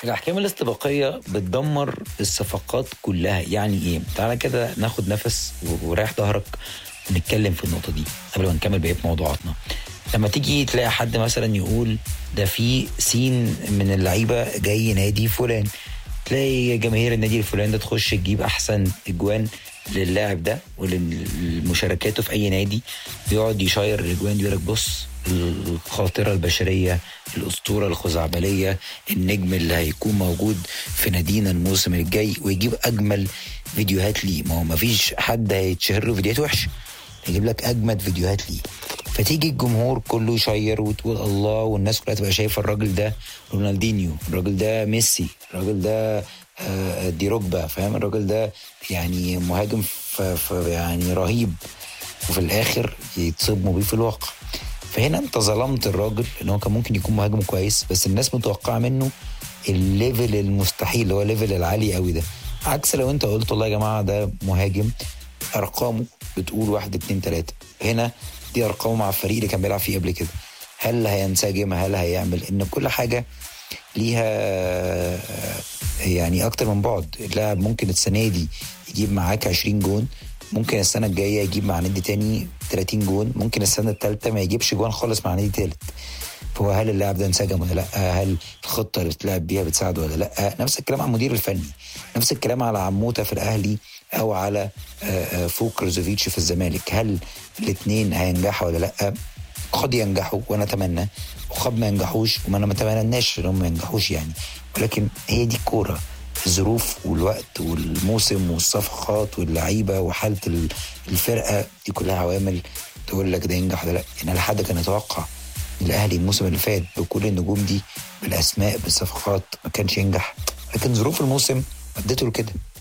الاحكام الاستباقيه بتدمر الصفقات كلها يعني ايه تعالى كده ناخد نفس وريح ظهرك ونتكلم في النقطه دي قبل ما نكمل بقيه موضوعاتنا لما تيجي تلاقي حد مثلا يقول ده في سين من اللعيبه جاي نادي فلان تلاقي جماهير النادي الفلاني ده تخش تجيب احسن اجوان للاعب ده ولمشاركاته في اي نادي بيقعد يشير الاجوان دي يقول لك بص الخاطره البشريه الاسطوره الخزعبليه النجم اللي هيكون موجود في نادينا الموسم الجاي ويجيب اجمل فيديوهات ليه ما هو مفيش حد هيتشهر له فيديوهات وحشه يجيب لك اجمد فيديوهات ليه فتيجي الجمهور كله يشير وتقول الله والناس كلها تبقى شايفه الراجل ده رونالدينيو الراجل ده ميسي الراجل ده آه، دي ركبه فاهم الراجل ده يعني مهاجم ف- ف- يعني رهيب وفي الاخر يتصدموا بيه في الواقع فهنا انت ظلمت الراجل ان هو كان ممكن يكون مهاجم كويس بس الناس متوقعه منه الليفل المستحيل اللي هو الليفل العالي قوي ده عكس لو انت قلت والله يا جماعه ده مهاجم ارقامه بتقول واحد اتنين تلاته هنا دي ارقامه مع الفريق اللي كان بيلعب فيه قبل كده هل هينسجم هل هيعمل ان كل حاجه ليها يعني اكتر من بعد اللاعب ممكن السنه دي يجيب معاك 20 جون ممكن السنه الجايه يجيب مع نادي تاني 30 جون ممكن السنه الثالثه ما يجيبش جون خالص مع نادي ثالث فهو هل اللاعب ده انسجم ولا لا هل الخطه اللي بتلعب بيها بتساعده ولا لا نفس الكلام على المدير الفني نفس الكلام على عموته في الاهلي او على آه، آه، فوق كروزوفيتش في الزمالك هل الاثنين هينجحوا ولا لا قد ينجحوا وانا اتمنى وقد ما ينجحوش وما انا ما اتمناش ان هم ما ينجحوش يعني ولكن هي دي الكوره الظروف والوقت والموسم والصفقات واللعيبه وحاله ال- الفرقه دي كلها عوامل تقول لك ده ينجح ولا لا يعني هل حد كان يتوقع إن الاهلي الموسم اللي فات بكل النجوم دي بالاسماء بالصفقات ما كانش ينجح لكن ظروف الموسم ادته لكده